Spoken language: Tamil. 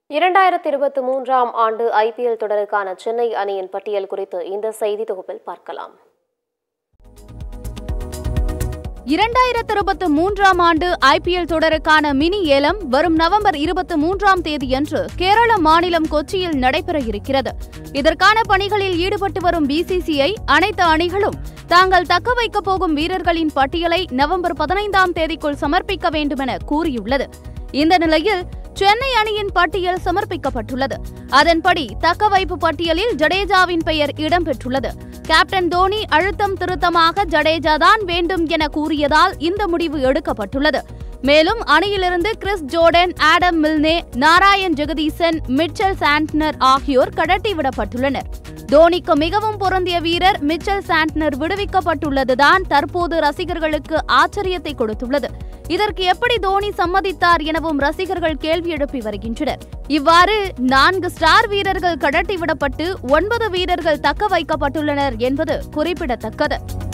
இரண்டாயிரத்தி இருபத்தி மூன்றாம் ஆண்டு ஐபிஎல் தொடருக்கான சென்னை அணியின் பட்டியல் குறித்து இந்த செய்தி தொகுப்பில் பார்க்கலாம் இரண்டாயிரத்து இருபத்து மூன்றாம் ஆண்டு ஐபிஎல் தொடருக்கான மினி ஏலம் வரும் நவம்பர் இருபத்தி மூன்றாம் தேதியன்று கேரள மாநிலம் கொச்சியில் நடைபெற இருக்கிறது இதற்கான பணிகளில் ஈடுபட்டு வரும் பிசிசிஐ அனைத்து அணிகளும் தாங்கள் தக்க வைக்கப் போகும் வீரர்களின் பட்டியலை நவம்பர் பதினைந்தாம் தேதிக்குள் சமர்ப்பிக்க வேண்டுமென கூறியுள்ளது இந்த நிலையில் சென்னை அணியின் பட்டியல் சமர்ப்பிக்கப்பட்டுள்ளது அதன்படி தக்கவைப்பு பட்டியலில் ஜடேஜாவின் பெயர் இடம்பெற்றுள்ளது கேப்டன் தோனி அழுத்தம் திருத்தமாக ஜடேஜா தான் வேண்டும் என கூறியதால் இந்த முடிவு எடுக்கப்பட்டுள்ளது மேலும் அணியிலிருந்து Chris Jordan Adam Milne Narayan Jagadeesan Mitchell Santner ஆகியோர் கடத்திவிடப்பட்டுள்ளனர் தோனிக்கு மிகவும் பொருந்திய வீரர் மிச்சல் சாண்ட்னர் விடுவிக்கப்பட்டுள்ளதுதான் தற்போது ரசிகர்களுக்கு ஆச்சரியத்தை கொடுத்துள்ளது இதற்கு எப்படி தோனி சம்மதித்தார் எனவும் ரசிகர்கள் கேள்வி எழுப்பி வருகின்றனர் இவ்வாறு நான்கு ஸ்டார் வீரர்கள் கடத்திவிடப்பட்டு ஒன்பது வீரர்கள் தக்க வைக்கப்பட்டுள்ளனர் என்பது குறிப்பிடத்தக்கது